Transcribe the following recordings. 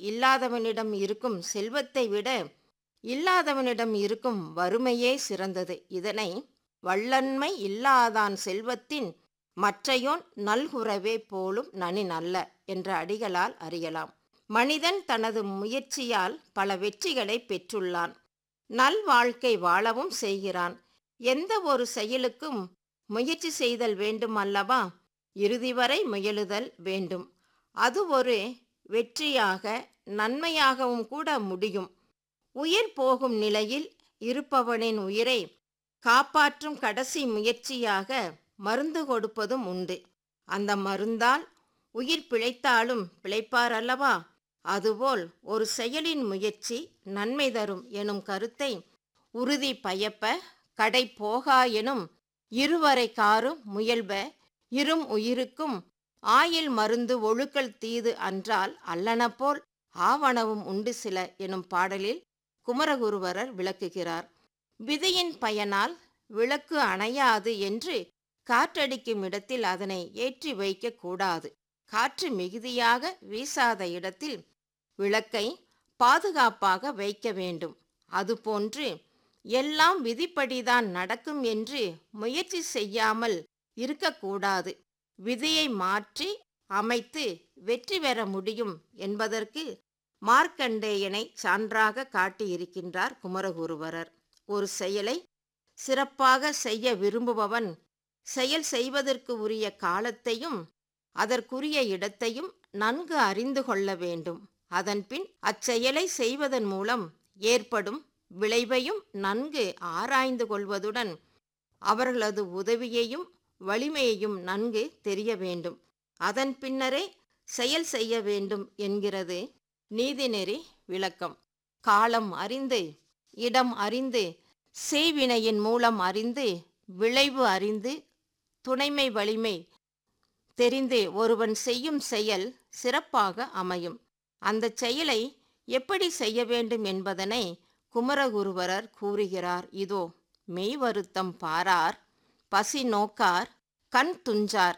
இல்லாதவனிடம் இருக்கும் செல்வத்தை விட இல்லாதவனிடம் இருக்கும் வறுமையே சிறந்தது இதனை வள்ளன்மை இல்லாதான் செல்வத்தின் மற்றையோன் நல்குறவே போலும் நனி நல்ல என்ற அடிகளால் அறியலாம் மனிதன் தனது முயற்சியால் பல வெற்றிகளை பெற்றுள்ளான் நல்வாழ்க்கை வாழவும் செய்கிறான் எந்த ஒரு செயலுக்கும் முயற்சி செய்தல் வேண்டும் அல்லவா இறுதி வரை முயலுதல் வேண்டும் அது ஒரு வெற்றியாக நன்மையாகவும் கூட முடியும் உயிர் போகும் நிலையில் இருப்பவனின் உயிரை காப்பாற்றும் கடைசி முயற்சியாக மருந்து கொடுப்பதும் உண்டு அந்த மருந்தால் உயிர் பிழைத்தாலும் பிழைப்பார் அல்லவா அதுபோல் ஒரு செயலின் முயற்சி நன்மை தரும் எனும் கருத்தை உறுதி பயப்ப கடை போகா எனும் இருவரை காரும் முயல்ப இரும் உயிருக்கும் ஆயில் மருந்து ஒழுக்கல் தீது அன்றால் அல்லன போல் ஆவணவும் உண்டு சில எனும் பாடலில் குமரகுருவரர் விளக்குகிறார் விதியின் பயனால் விளக்கு அணையாது என்று காற்றடிக்கும் இடத்தில் அதனை ஏற்றி வைக்க கூடாது காற்று மிகுதியாக வீசாத இடத்தில் விளக்கை பாதுகாப்பாக வைக்க வேண்டும் அதுபோன்று எல்லாம் விதிப்படிதான் நடக்கும் என்று முயற்சி செய்யாமல் இருக்கக்கூடாது விதியை மாற்றி அமைத்து வெற்றி பெற முடியும் என்பதற்கு மார்க்கண்டேயனை சான்றாக காட்டியிருக்கின்றார் குமரகுருவரர் ஒரு செயலை சிறப்பாக செய்ய விரும்புபவன் செயல் செய்வதற்கு உரிய காலத்தையும் அதற்குரிய இடத்தையும் நன்கு அறிந்து கொள்ள வேண்டும் அதன்பின் அச்செயலை செய்வதன் மூலம் ஏற்படும் விளைவையும் நன்கு ஆராய்ந்து கொள்வதுடன் அவர்களது உதவியையும் வலிமையையும் நன்கு தெரிய வேண்டும் அதன் பின்னரே செயல் செய்ய வேண்டும் என்கிறது நீதிநெறி விளக்கம் காலம் அறிந்து இடம் அறிந்து செய்வினையின் மூலம் அறிந்து விளைவு அறிந்து துணைமை வலிமை தெரிந்து ஒருவன் செய்யும் செயல் சிறப்பாக அமையும் அந்த செயலை எப்படி செய்ய வேண்டும் என்பதனை குமரகுருவரர் கூறுகிறார் இதோ மெய் வருத்தம் பாரார் பசி நோக்கார் கண் துஞ்சார்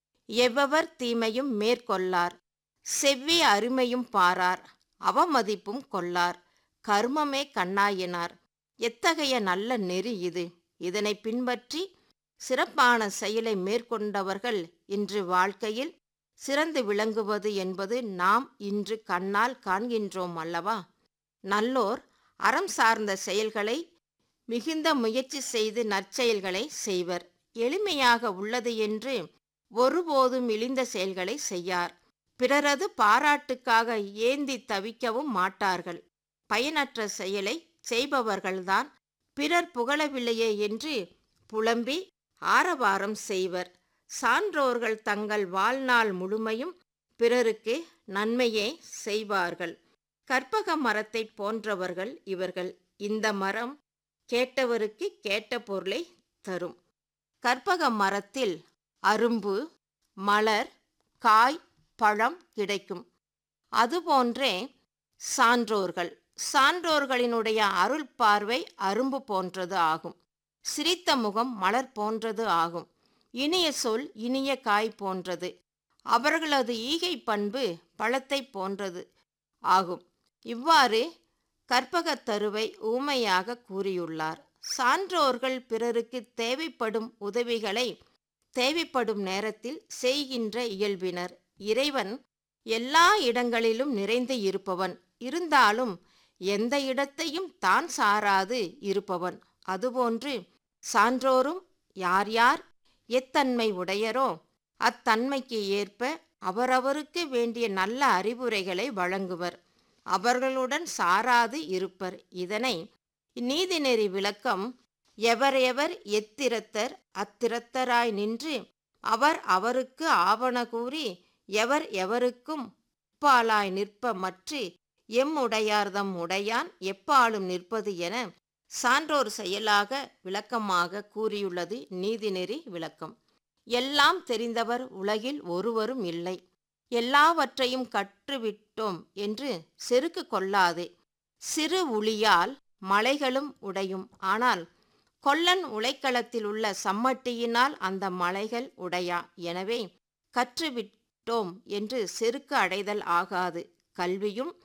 எவ்வவர் தீமையும் மேற்கொள்ளார் செவ்விய அருமையும் பாரார் அவமதிப்பும் கொள்ளார் கர்மமே கண்ணாயினார் எத்தகைய நல்ல நெறி இது இதனை பின்பற்றி சிறப்பான செயலை மேற்கொண்டவர்கள் இன்று வாழ்க்கையில் சிறந்து விளங்குவது என்பது நாம் இன்று கண்ணால் காண்கின்றோம் அல்லவா நல்லோர் அறம் சார்ந்த செயல்களை மிகுந்த முயற்சி செய்து நற்செயல்களை செய்வர் எளிமையாக உள்ளது என்று ஒருபோதும் இழிந்த செயல்களை செய்யார் பிறரது பாராட்டுக்காக ஏந்தி தவிக்கவும் மாட்டார்கள் பயனற்ற செயலை செய்பவர்கள்தான் பிறர் புகழவில்லையே என்று புலம்பி ஆரவாரம் செய்வர் சான்றோர்கள் தங்கள் வாழ்நாள் முழுமையும் பிறருக்கு நன்மையே செய்வார்கள் கற்பக மரத்தை போன்றவர்கள் இவர்கள் இந்த மரம் கேட்டவருக்கு கேட்ட பொருளை தரும் கற்பக மரத்தில் அரும்பு மலர் காய் பழம் கிடைக்கும் அதுபோன்றே சான்றோர்கள் சான்றோர்களினுடைய அருள் பார்வை அரும்பு போன்றது ஆகும் சிரித்த முகம் மலர் போன்றது ஆகும் இனிய சொல் இனிய காய் போன்றது அவர்களது ஈகை பண்பு பழத்தை போன்றது ஆகும் இவ்வாறு கற்பகத் தருவை ஊமையாக கூறியுள்ளார் சான்றோர்கள் பிறருக்கு தேவைப்படும் உதவிகளை தேவைப்படும் நேரத்தில் செய்கின்ற இயல்பினர் இறைவன் எல்லா இடங்களிலும் நிறைந்து இருப்பவன் இருந்தாலும் எந்த இடத்தையும் தான் சாராது இருப்பவன் அதுபோன்று சான்றோரும் யார் யார் எத்தன்மை உடையரோ அத்தன்மைக்கு ஏற்ப அவரவருக்கு வேண்டிய நல்ல அறிவுரைகளை வழங்குவர் அவர்களுடன் சாராது இருப்பர் இதனை நீதிநெறி விளக்கம் எவரெவர் எத்திரத்தர் அத்திரத்தராய் நின்று அவர் அவருக்கு ஆவண கூறி எவர் எவருக்கும் உப்பாலாய் நிற்ப மற்று எம் உடையார்தம் உடையான் எப்பாலும் நிற்பது என சான்றோர் செயலாக விளக்கமாக கூறியுள்ளது நீதிநெறி விளக்கம் எல்லாம் தெரிந்தவர் உலகில் ஒருவரும் இல்லை எல்லாவற்றையும் கற்றுவிட்டோம் என்று செருக்கு கொள்ளாதே சிறு உளியால் மலைகளும் உடையும் ஆனால் கொல்லன் உலைக்களத்தில் உள்ள சம்மட்டியினால் அந்த மலைகள் உடையா எனவே கற்றுவிட்டோம் என்று செருக்கு அடைதல் ஆகாது கல்வியும்